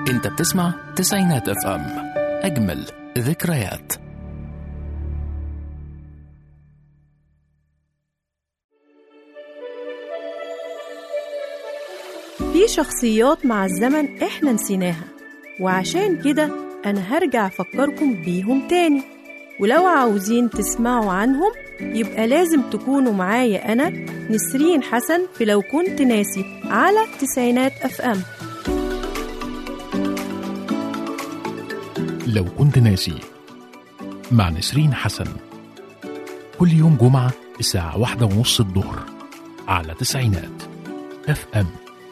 انت بتسمع تسعينات اف ام اجمل ذكريات في شخصيات مع الزمن احنا نسيناها وعشان كده انا هرجع افكركم بيهم تاني ولو عاوزين تسمعوا عنهم يبقى لازم تكونوا معايا انا نسرين حسن في لو كنت ناسي على تسعينات اف ام لو كنت ناسي مع نسرين حسن كل يوم جمعة الساعة واحدة ونص الظهر على تسعينات اف ام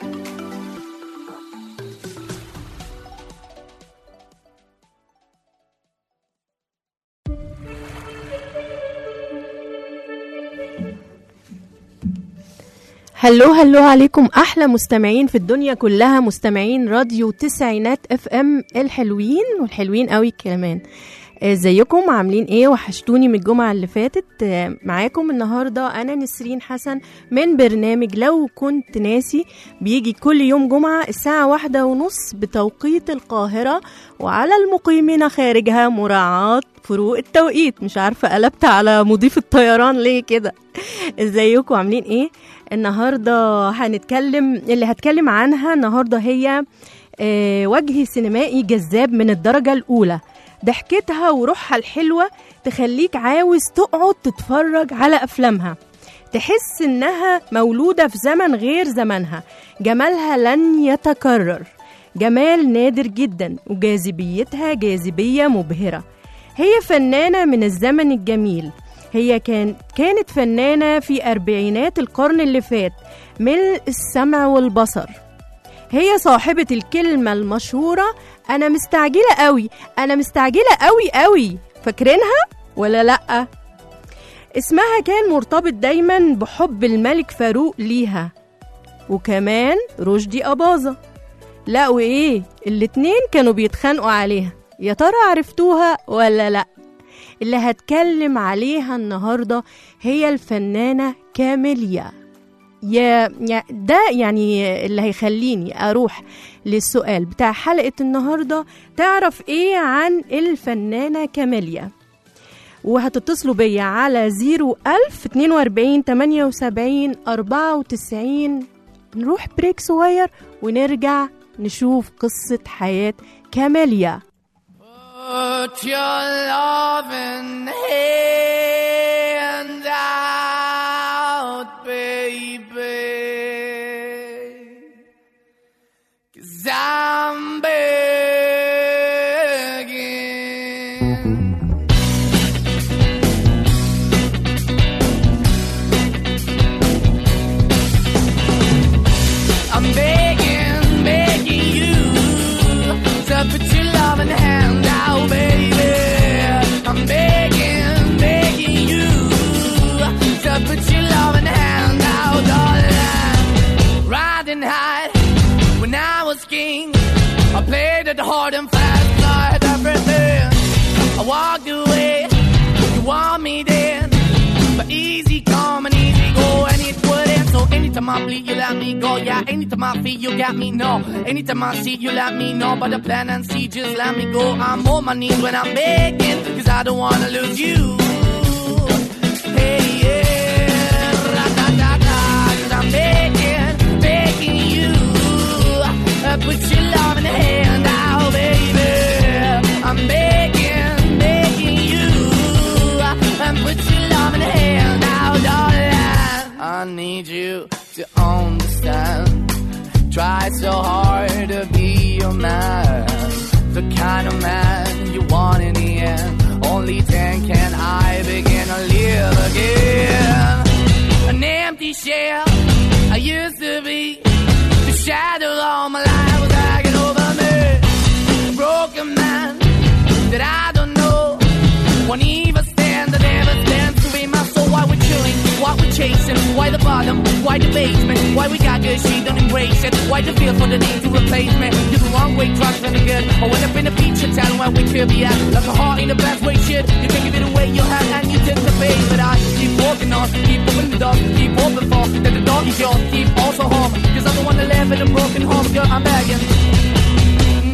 هلو هلو عليكم احلى مستمعين في الدنيا كلها مستمعين راديو تسعينات اف ام الحلوين والحلوين قوي كمان ازيكم عاملين ايه وحشتوني من الجمعه اللي فاتت آه، معاكم النهارده انا نسرين حسن من برنامج لو كنت ناسي بيجي كل يوم جمعه الساعه واحدة ونص بتوقيت القاهره وعلى المقيمين خارجها مراعاه فروق التوقيت مش عارفه قلبت على مضيف الطيران ليه كده ازيكم عاملين ايه النهارده هنتكلم اللي هتكلم عنها النهارده هي آه، وجه سينمائي جذاب من الدرجه الاولى ضحكتها وروحها الحلوه تخليك عاوز تقعد تتفرج على افلامها تحس انها مولوده في زمن غير زمنها جمالها لن يتكرر جمال نادر جدا وجاذبيتها جاذبيه مبهره هي فنانه من الزمن الجميل هي كان كانت فنانه في اربعينات القرن اللي فات ملء السمع والبصر هي صاحبة الكلمة المشهورة أنا مستعجلة قوي أنا مستعجلة قوي قوي فاكرينها ولا لأ؟ اسمها كان مرتبط دايما بحب الملك فاروق ليها وكمان رشدي أباظة لا وإيه الاتنين كانوا بيتخانقوا عليها يا ترى عرفتوها ولا لأ؟ اللي هتكلم عليها النهاردة هي الفنانة كاميليا يا يا- ده يعني اللي هيخليني اروح للسؤال بتاع حلقه النهارده تعرف ايه عن الفنانه كاميليا وهتتصلوا بيا على 01000 42 78 94 نروح بريك صغير ونرجع نشوف قصة حياة كاميليا Put your loving hand out, baby. Cause I'm begging. I'm begging, begging you to put your loving hand out, baby. I'm begging, begging you to put your loving hand out, darling. Riding high when I was king, I played it hard and fast, like everything. I walked away, you want me then, but easy come and easy go, and it wouldn't. So anytime I bleed, you let me go. Yeah, anytime I feel, you got me. No, anytime I see, you let me know. But the plan and see, just let me go. I'm on my knees when I'm begging, cause I don't wanna lose you. Hey, yeah, ra-da-da-da, cause I'm begging, begging you. Uh, put your love in the hand out, baby. I'm begging, begging you. Uh, and put your love in the hand out, darling. I need you to understand. Try so hard to be your man. The kind of man you want in the end. Only then can I begin to live again. An empty shell I used to be. The shadow all my life was hanging over me. Broken man that I don't know. Won't even stand, I never stand to be my soul. Why we're chilling, why we're chasing, why the bottom, why the basement, why we got good, she don't embrace it. Why the feel for the need to replace me? You're the wrong way, trying to the good. I went up in a feature town where we could be at. Like a heart in the best way, shit. You can give it away, you have, and you take the bait. But I keep walking on, keep moving the dog, keep open for that the dog is yours, keep also home. Cause I'm the one that live in a broken home, girl, I'm begging.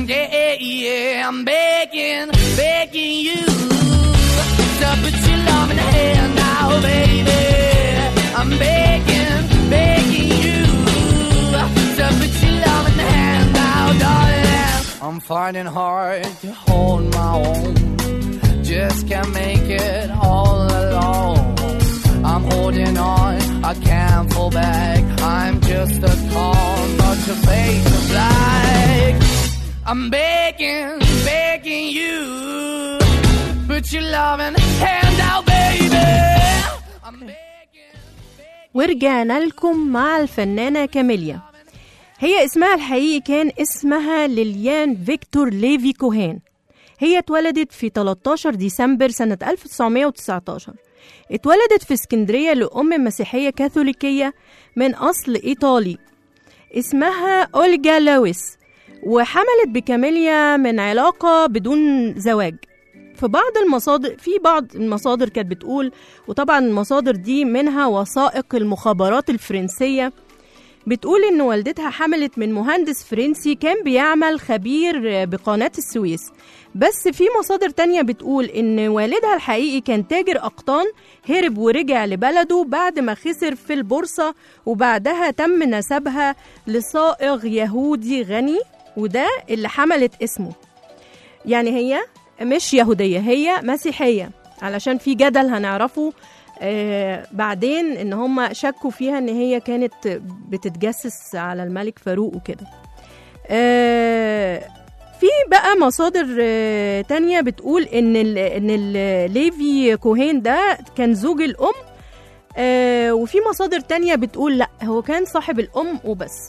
Yeah, yeah, I'm begging, begging you to put your love in the hand now, baby. I'm begging, begging you to put your love in the hand now, darling. I'm finding hard to hold my own. Just can't make it all alone. I'm holding on, I can't fall back. I'm just a call, not to fake the flag. I'm begging, begging you, put your loving hand out, baby. I'm begging. ورجعنا لكم مع الفنانة كاميليا هي اسمها الحقيقي كان اسمها ليليان فيكتور ليفي كوهان هي اتولدت في 13 ديسمبر سنة 1919 اتولدت في اسكندرية لأم مسيحية كاثوليكية من أصل إيطالي اسمها أولجا لويس وحملت بكاميليا من علاقة بدون زواج في بعض المصادر في بعض المصادر كانت بتقول وطبعا المصادر دي منها وثائق المخابرات الفرنسية بتقول إن والدتها حملت من مهندس فرنسي كان بيعمل خبير بقناة السويس بس في مصادر تانية بتقول إن والدها الحقيقي كان تاجر أقطان هرب ورجع لبلده بعد ما خسر في البورصة وبعدها تم نسبها لصائغ يهودي غني وده اللي حملت اسمه يعني هي مش يهودية هي مسيحية علشان في جدل هنعرفه آه بعدين ان هم شكوا فيها ان هي كانت بتتجسس على الملك فاروق وكده آه في بقى مصادر آه تانية بتقول ان ال ان ال ليفي كوهين ده كان زوج الام آه وفي مصادر تانية بتقول لا هو كان صاحب الام وبس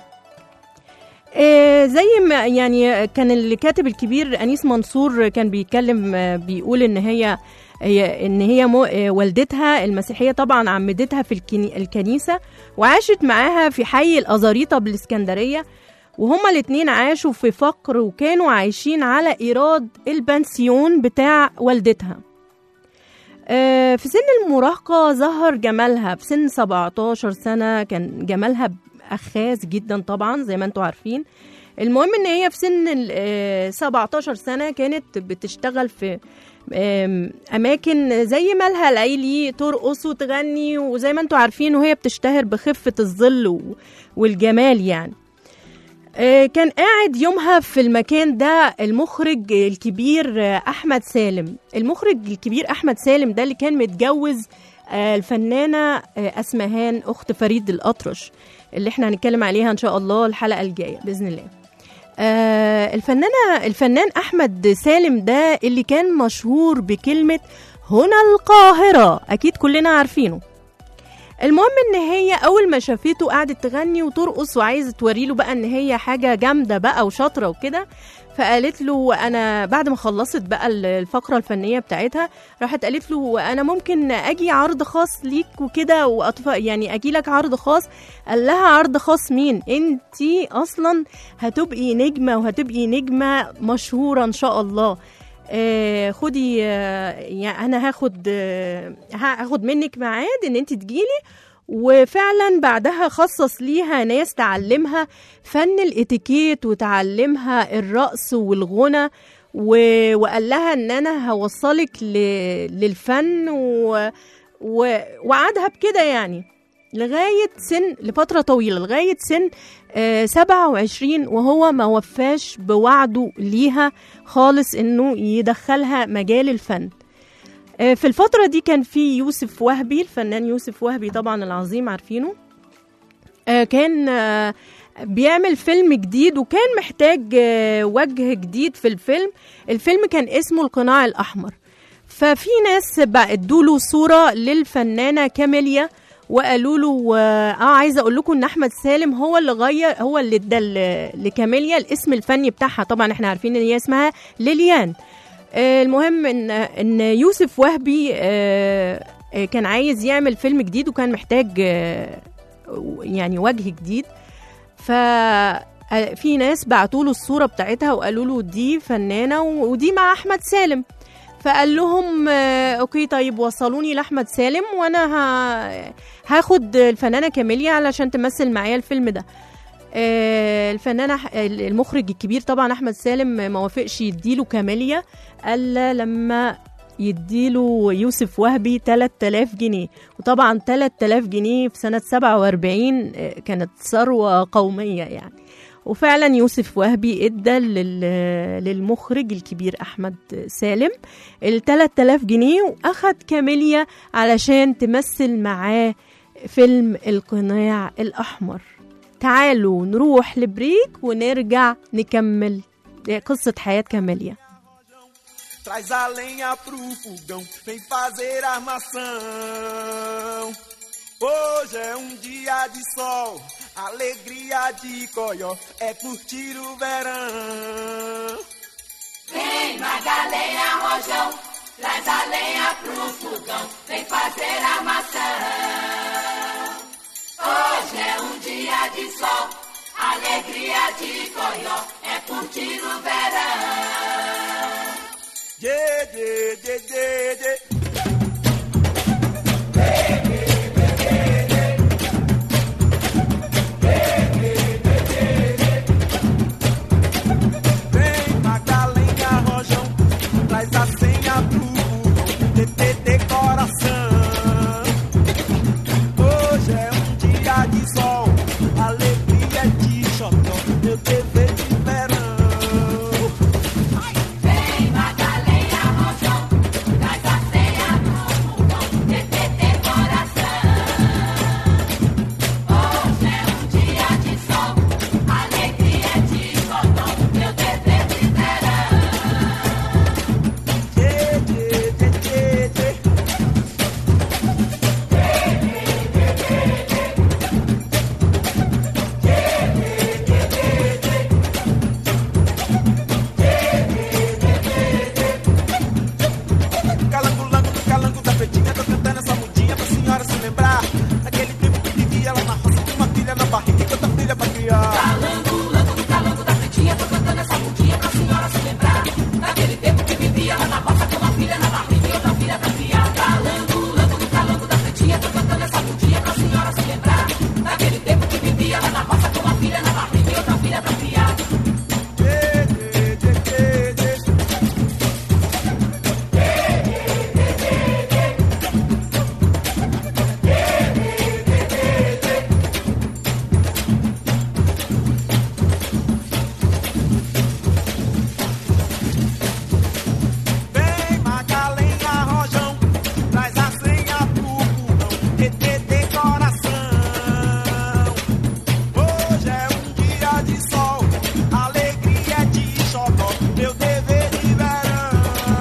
آه زي ما يعني كان الكاتب الكبير انيس منصور كان بيتكلم آه بيقول ان هي هي ان هي مو آه والدتها المسيحيه طبعا عمدتها في الكني الكنيسه وعاشت معاها في حي الازاريطه بالاسكندريه وهما الاتنين عاشوا في فقر وكانوا عايشين على ايراد البنسيون بتاع والدتها آه في سن المراهقة ظهر جمالها في سن 17 سنة كان جمالها أخاذ جدا طبعا زي ما انتوا عارفين المهم ان هي في سن ال 17 سنة كانت بتشتغل في اماكن زي مالها العيلي ترقص وتغني وزي ما انتوا عارفين وهي بتشتهر بخفة الظل والجمال يعني كان قاعد يومها في المكان ده المخرج الكبير احمد سالم المخرج الكبير احمد سالم ده اللي كان متجوز الفنانه اسمهان اخت فريد الاطرش اللي احنا هنتكلم عليها ان شاء الله الحلقه الجايه باذن الله آه الفنانة الفنان أحمد سالم ده اللي كان مشهور بكلمة هنا القاهرة أكيد كلنا عارفينه المهم ان هي اول ما شافته قعدت تغني وترقص وعايزه توري له بقى ان هي حاجه جامده بقى وشاطره وكده فقالت له انا بعد ما خلصت بقى الفقره الفنيه بتاعتها راحت قالت له انا ممكن اجي عرض خاص ليك وكده وأطف... يعني اجي لك عرض خاص قال لها عرض خاص مين انتي اصلا هتبقي نجمه وهتبقي نجمه مشهوره ان شاء الله آه خدي آه يعني انا هاخد آه هاخد منك ميعاد ان انت تجيلي وفعلا بعدها خصص ليها ناس تعلمها فن الاتيكيت وتعلمها الرقص والغنى و... وقال لها ان انا هوصلك ل... للفن و... و... وعدها بكده يعني لغاية سن لفترة طويلة لغاية سن آه 27 وهو ما وفاش بوعده ليها خالص انه يدخلها مجال الفن آه في الفترة دي كان في يوسف وهبي الفنان يوسف وهبي طبعا العظيم عارفينه آه كان آه بيعمل فيلم جديد وكان محتاج آه وجه جديد في الفيلم الفيلم كان اسمه القناع الأحمر ففي ناس بقى ادوا صورة للفنانة كاميليا وقالوا له اه عايزه اقول لكم ان احمد سالم هو اللي غير هو اللي ادى لكاميليا الاسم الفني بتاعها طبعا احنا عارفين ان هي اسمها ليليان آه المهم ان ان يوسف وهبي آه كان عايز يعمل فيلم جديد وكان محتاج آه يعني وجه جديد ف في ناس بعتوا له الصوره بتاعتها وقالوا له دي فنانه ودي مع احمد سالم فقال لهم اوكي طيب وصلوني لاحمد سالم وانا ه... هاخد الفنانه كاميليا علشان تمثل معايا الفيلم ده آه، الفنان أح- المخرج الكبير طبعا احمد سالم ما وافقش يديله كاميليا الا لما يديله يوسف وهبي 3000 جنيه وطبعا 3000 جنيه في سنة 47 آه، كانت ثروة قومية يعني وفعلا يوسف وهبي ادى لل- للمخرج الكبير احمد سالم ال 3000 جنيه واخد كاميليا علشان تمثل معاه فيلم القناع الاحمر تعالوا نروح لبريك ونرجع نكمل قصة حياة كاميليا Traz a lenha pro fogão, vem fazer armação. Hoje é um dia de sol, alegria de coió, é curtir o verão. Vem, Madalena Rojão, traz a lenha pro fogão, vem fazer armação. Hoje é um dia de sol, alegria de coió, é curtir o verão. Yeah, yeah, yeah, yeah, yeah. Vem, Magalhães Rojão, traz a senha pro fogão, TTT coração. Hoje é um dia de sol, alegria de xotó, meu dever de verão. Vem, Madalena Rojão, traz a senha pro fogão, TTT coração. Hoje é um dia de sol, alegria de cordão, meu dever de verão. Yeah, yeah, yeah, yeah, yeah. Calango, lango, do calango da pretinha, tô cantando essa mudinha pra senhora se lembrar. Daquele tempo que vivia lá na roça, com uma filha na barriga e outra filha pra criar. Calango, lango do calango da pretinha, tô cantando essa mudinha pra senhora se lembrar. Daquele tempo que vivia lá na roça com uma filha na barriga e outra filha pra criar. Calango, lango do calango da pretinha, tô cantando essa mudinha pra senhora se lembrar. Daquele tempo que vivia lá na roça com uma filha na barriga e outra filha pra criar. Yeah, yeah, yeah, yeah, yeah. Vem, Magalhães Rojão, traz a senha pro fogão, TTT coração. Hoje é um dia de sol, alegria de xodó, meu dever de verão.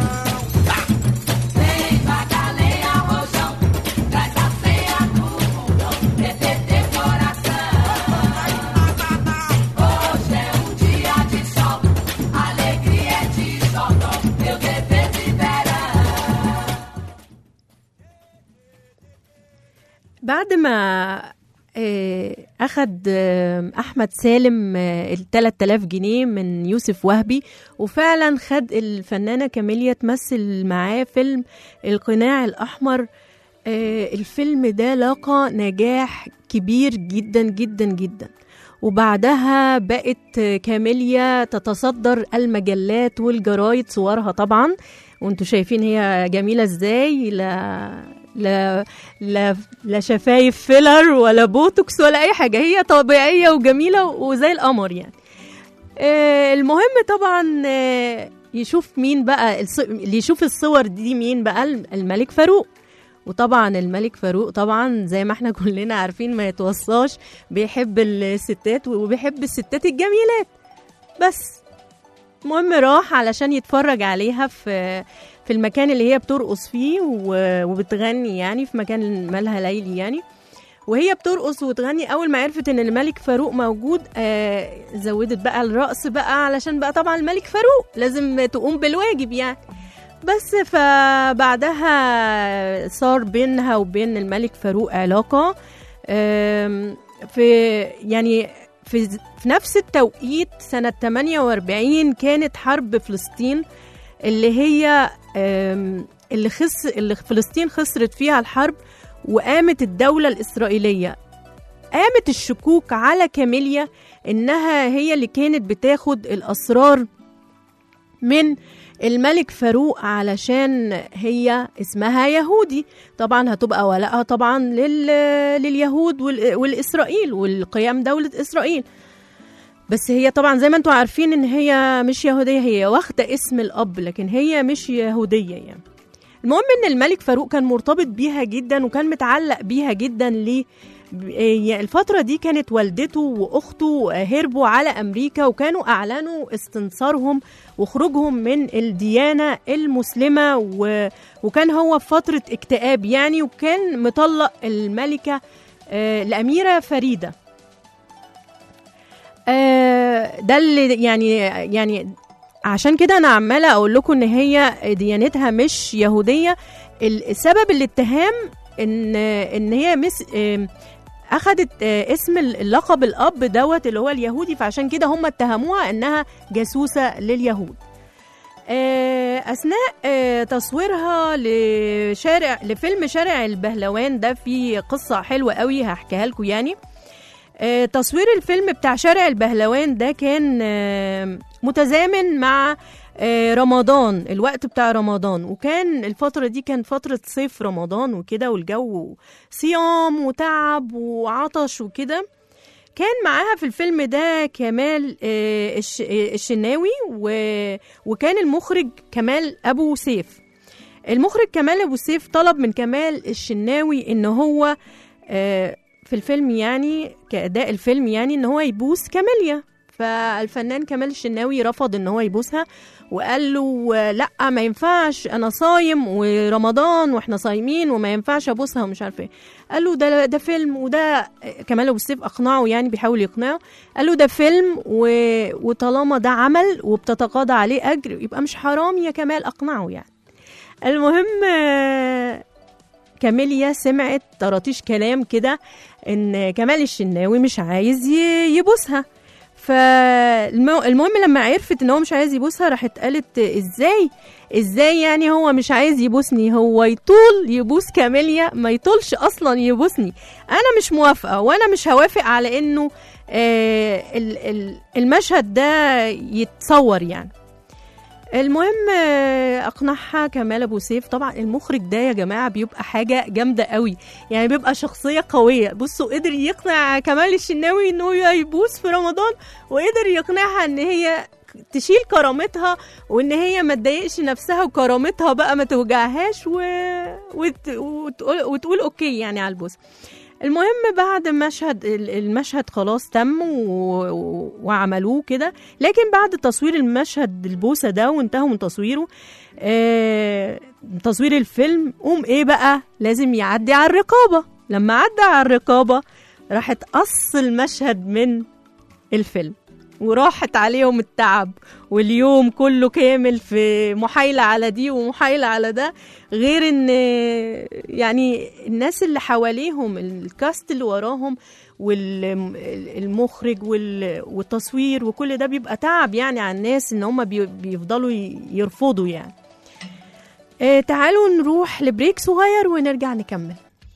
Vem, Madalena Rojão, traz a senha do fundão, TTT coração. Hoje é um dia de sol, alegria de xodó, meu dever de verão. بعد ما آه، أخد آه، أحمد سالم ال 3000 جنيه من يوسف وهبي وفعلا خد الفنانة كاميليا تمثل معاه فيلم القناع الأحمر آه، الفيلم ده لاقى نجاح كبير جدا جدا جدا وبعدها بقت كاميليا تتصدر المجلات والجرايد صورها طبعا وانتوا شايفين هي جميلة ازاي لا لا لا لا شفايف فيلر ولا بوتوكس ولا اي حاجه هي طبيعيه وجميله وزي القمر يعني آه، المهم طبعا آه، يشوف مين بقى الص- اللي يشوف الصور دي مين بقى الملك فاروق وطبعا الملك فاروق طبعا زي ما احنا كلنا عارفين ما يتوصاش بيحب الستات وبيحب الستات الجميلات بس المهم راح علشان يتفرج عليها في في المكان اللي هي بترقص فيه و- وبتغني يعني في مكان مالها ليلي يعني وهي بترقص وتغني اول ما عرفت ان الملك فاروق موجود آه زودت بقى الرقص بقى علشان بقى طبعا الملك فاروق لازم تقوم بالواجب يعني بس فبعدها صار بينها وبين الملك فاروق علاقة آم، في يعني في, في نفس التوقيت سنة 48 كانت حرب فلسطين اللي هي آم، اللي خس اللي فلسطين خسرت فيها الحرب وقامت الدولة الإسرائيلية قامت الشكوك على كاميليا انها هي اللي كانت بتاخد الاسرار من الملك فاروق علشان هي اسمها يهودي طبعا هتبقى ولائها طبعا لل... لليهود وال... والاسرائيل والقيام دولة اسرائيل بس هي طبعا زي ما انتم عارفين ان هي مش يهودية هي واخدة اسم الاب لكن هي مش يهودية يعني المهم ان الملك فاروق كان مرتبط بيها جدا وكان متعلق بيها جدا ليه ب- الفترة دي كانت والدته وأخته هربوا على أمريكا وكانوا أعلنوا استنصارهم وخروجهم من الديانة المسلمة و... وكان هو في فترة اكتئاب يعني وكان مطلق الملكة آه، الأميرة فريدة آه، ده اللي يعني يعني عشان كده انا عماله اقول لكم ان هي ديانتها مش يهوديه السبب الاتهام ان ان هي مس آم، اخذت آه، اسم اللقب الاب دوت اللي هو اليهودي فعشان كده هم اتهموها انها جاسوسه لليهود آه، اثناء آه، تصويرها لشارع لفيلم شارع البهلوان ده في قصه حلوه قوي هحكيها لكم يعني آه، تصوير الفيلم بتاع شارع البهلوان ده كان آه، متزامن مع آه، رمضان الوقت بتاع رمضان وكان الفترة دي كان فترة صيف رمضان وكده والجو صيام وتعب وعطش وكده كان معاها في الفيلم ده كمال آه، الش- آه، الشناوي و- وكان المخرج كمال أبو سيف المخرج كمال أبو سيف طلب من كمال الشناوي إن هو آه، في الفيلم يعني كأداء الفيلم يعني إن هو يبوس كاميليا فالفنان كمال الشناوي رفض إن هو يبوسها وقال له آه، لا ما ينفعش انا صايم ورمضان واحنا صايمين وما ينفعش ابوسها ومش عارفه ايه قال له ده ده فيلم وده كمال ابو السيف اقنعه يعني بيحاول يقنعه قال له ده فيلم و... وطالما ده عمل وبتتقاضى عليه اجر يبقى مش حرام يا كمال اقنعه يعني المهم آه، كاميليا سمعت طراطيش كلام كده ان كمال الشناوي مش عايز ي- يبوسها فالمهم لما عرفت ان هو مش عايز يبوسها راحت قالت ازاي ازاي يعني هو مش عايز يبوسني هو يطول يبوس كاميليا ما يطولش اصلا يبوسني انا مش موافقه وانا مش هوافق على انه آه ال- ال- المشهد ده يتصور يعني المهم آه، اقنعها كمال ابو سيف طبعا المخرج ده يا جماعه بيبقى حاجه جامده قوي يعني بيبقى شخصيه قويه بصوا قدر يقنع كمال الشناوي انه يبوس في رمضان وقدر يقنعها ان هي تشيل كرامتها وان هي ما تضايقش نفسها وكرامتها بقى ما توجعهاش و... وت... وتقول... وتقول اوكي يعني على البوس المهم بعد مشهد ال- المشهد خلاص تم و... و- وعملوه كده لكن بعد تصوير المشهد البوسه ده وانتهوا من تصويره آه... تصوير الفيلم قوم ايه بقى لازم يعدي على الرقابه لما عدى على الرقابه راحت قص المشهد من الفيلم وراحت عليهم التعب واليوم كله كامل في محايلة على دي ومحايلة على ده غير ان يعني الناس اللي حواليهم الكاست اللي وراهم والمخرج والتصوير وكل ده بيبقى تعب يعني على الناس ان هم بي- بيفضلوا ي- يرفضوا يعني آه، تعالوا نروح لبريك صغير ونرجع نكمل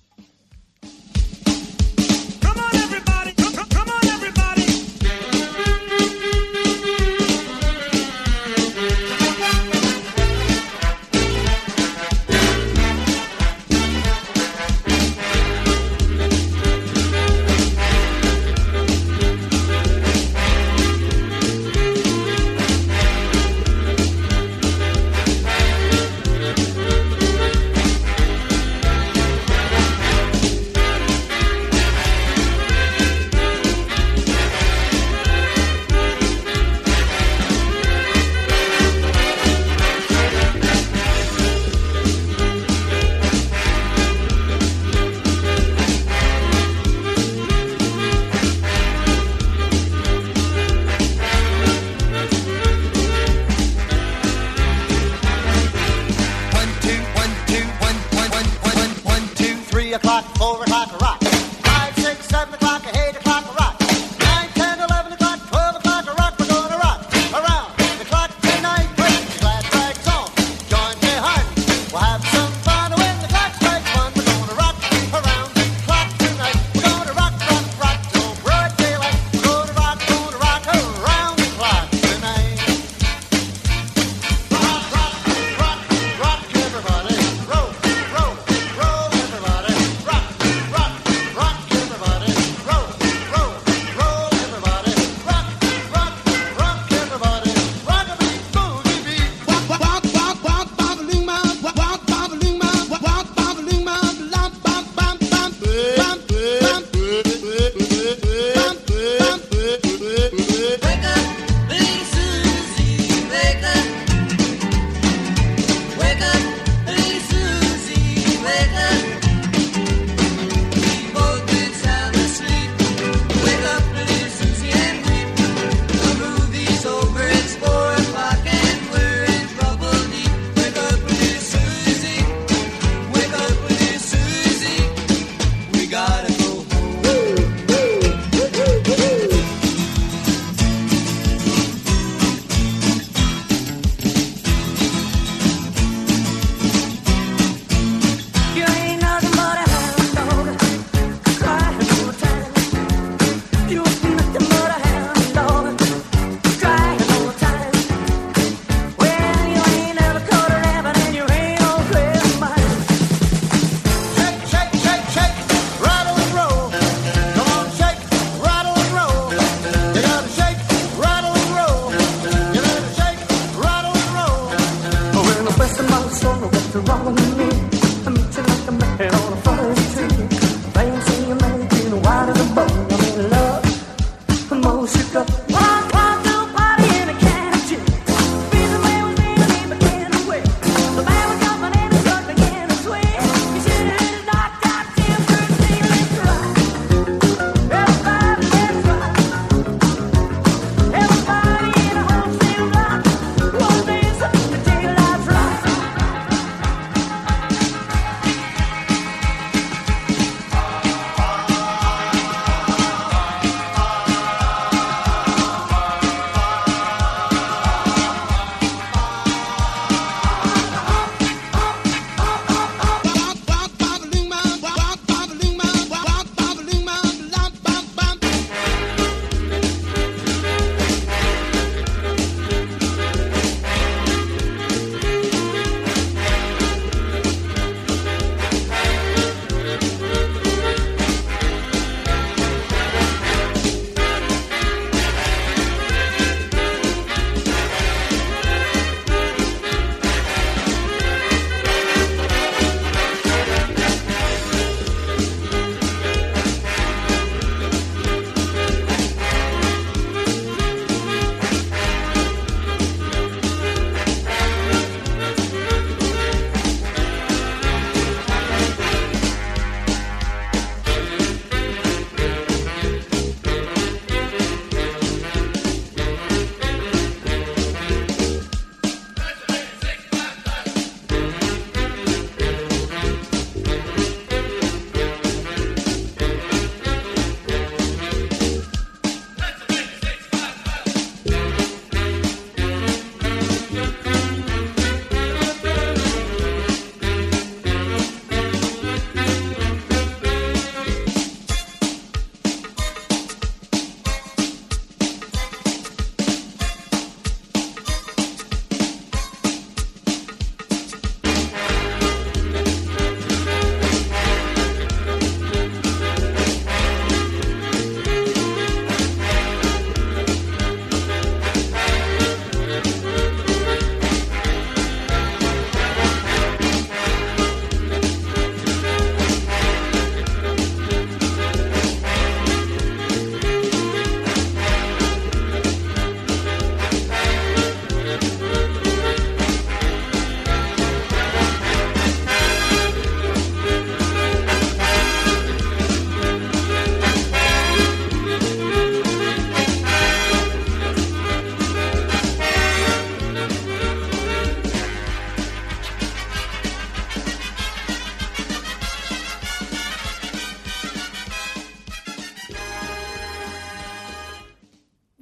Come on, everybody. Come, come- come on, everybody.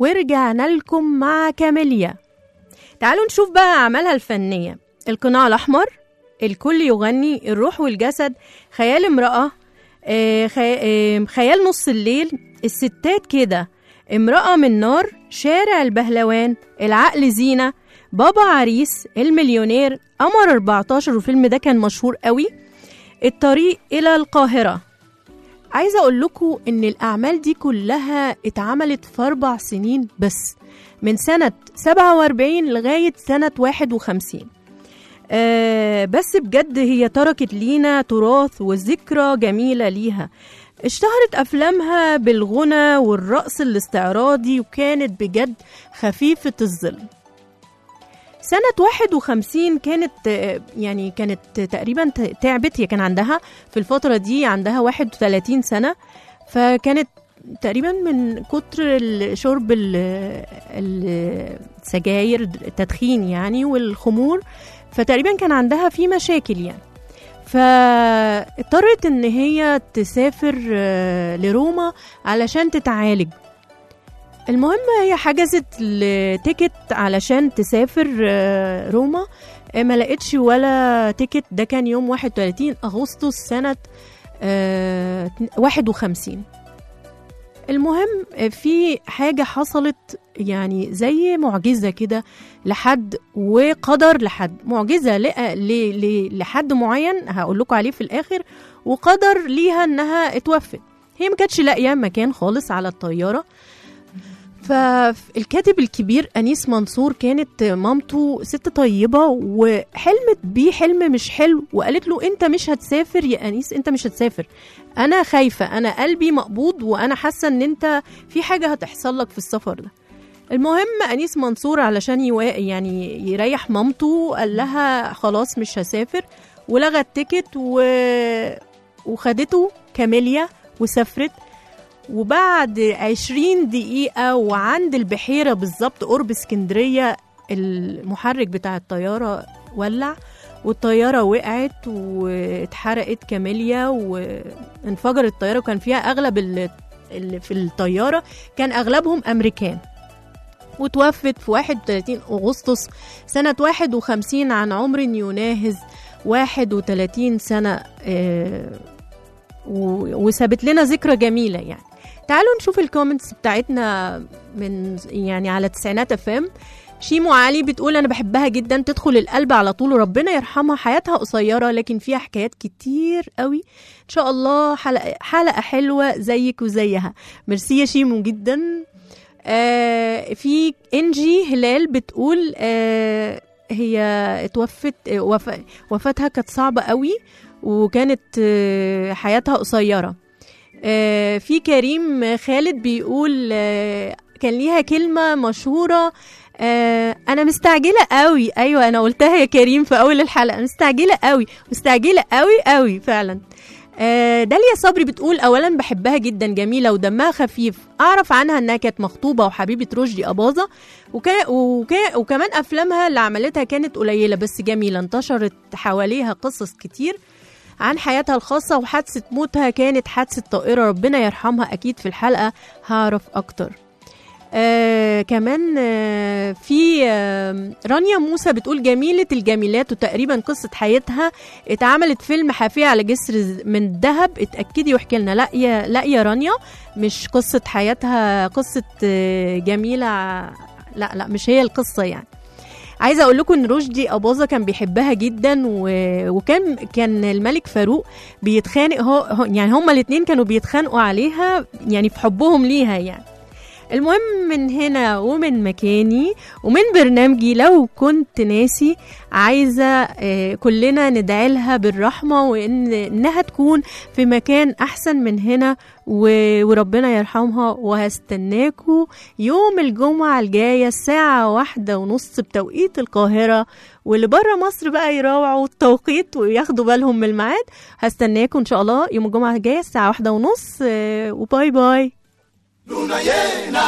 ورجعنا لكم مع كاميليا تعالوا نشوف بقى أعمالها الفنية القناع الأحمر الكل يغني الروح والجسد خيال امرأة آه، خي- آه، خيال نص الليل الستات كده امرأة من نار شارع البهلوان العقل زينة بابا عريس المليونير قمر 14 والفيلم ده كان مشهور قوي الطريق إلى القاهرة عايزة أقول لكم إن الأعمال دي كلها اتعملت في أربع سنين بس من سنة 47 لغاية سنة 51 آه بس بجد هي تركت لينا تراث وذكرى جميلة ليها اشتهرت أفلامها بالغنى والرقص الاستعراضي وكانت بجد خفيفة الظل سنة 51 كانت آه، يعني كانت تقريبا ت- تعبت هي كان عندها في الفترة دي عندها 31 سنة فكانت تقريبا من كتر ال- شرب ال- السجاير التدخين يعني والخمور فتقريبا كان عندها في مشاكل يعني فاضطرت ان هي تسافر آه، لروما علشان تتعالج المهم هي حجزت التيكت علشان تسافر آه، روما آه، ما لقتش ولا تيكت ده كان يوم 31 اغسطس سنه آه، 51 المهم آه، في حاجة حصلت يعني زي معجزة كده لحد وقدر لحد معجزة ل- ل- ل- لحد معين هقول لكم عليه في الآخر وقدر ليها إنها اتوفت هي ما كانتش لاقية مكان خالص على الطيارة فالكاتب الكبير أنيس منصور كانت مامته ست طيبة وحلمت بيه حلم مش حلو وقالت له أنت مش هتسافر يا أنيس أنت مش هتسافر أنا خايفة أنا قلبي مقبوض وأنا حاسة إن أنت في حاجة هتحصل لك في السفر ده المهم أنيس منصور علشان يوا... يعني يريح مامته قال لها خلاص مش هسافر ولغى التيكت و... وخدته كاميليا وسافرت وبعد عشرين دقيقة وعند البحيرة بالظبط قرب اسكندرية المحرك بتاع الطيارة ولع والطيارة وقعت واتحرقت كاميليا وانفجرت الطيارة وكان فيها أغلب ال- اللي في الطيارة كان أغلبهم أمريكان وتوفت في 31 أغسطس سنة 51 عن عمر يناهز 31 سنة آه، و- وسابت لنا ذكرى جميلة يعني تعالوا نشوف الكومنتس بتاعتنا من يعني على تسعينات افام شيمو علي بتقول انا بحبها جدا تدخل القلب على طول وربنا يرحمها حياتها قصيره لكن فيها حكايات كتير قوي ان شاء الله حلقه حلقه حلوه زيك وزيها ميرسي يا شيمو جدا آه في انجي هلال بتقول آه هي اتوفت آه، وف... وفاتها كانت صعبه قوي وكانت آه، حياتها قصيره آه، في كريم خالد بيقول آه، كان ليها كلمة مشهورة آه، أنا مستعجلة قوي أيوة أنا قلتها يا كريم في أول الحلقة مستعجلة قوي مستعجلة قوي قوي فعلا آه، داليا صبري بتقول أولا بحبها جدا جميلة ودمها خفيف أعرف عنها إنها كانت مخطوبة وحبيبة رشدي أباظة وكا وكا وكمان أفلامها اللي عملتها كانت قليلة بس جميلة انتشرت حواليها قصص كتير عن حياتها الخاصة وحادثة موتها كانت حادثة طائرة ربنا يرحمها أكيد في الحلقة هعرف أكتر آه كمان آه في آه رانيا موسى بتقول جميلة الجميلات وتقريبا قصة حياتها اتعملت فيلم حافية على جسر ز- من الذهب اتأكدي واحكي لنا لا يا لا يا رانيا مش قصة حياتها قصة آه جميلة لا لا مش هي القصة يعني عايزه اقول لكم ان رشدي اباظه كان بيحبها جدا و... وكان كان الملك فاروق بيتخانق هو هو- يعني هما الاثنين كانوا بيتخانقوا عليها يعني في حبهم ليها يعني المهم من هنا ومن مكاني ومن برنامجي لو كنت ناسي عايزه آه، كلنا ندعي لها بالرحمه وان انها تكون في مكان احسن من هنا و- وربنا يرحمها وهستناكوا يوم الجمعة الجاية الساعة واحدة ونص بتوقيت القاهرة واللي بره مصر بقى يراوعوا التوقيت وياخدوا بالهم من الميعاد هستناكوا إن شاء الله يوم الجمعة الجاية الساعة واحدة ونص آه، وباي باي Luna llena,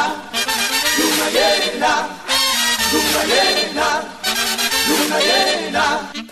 luna llena, luna llena, luna llena.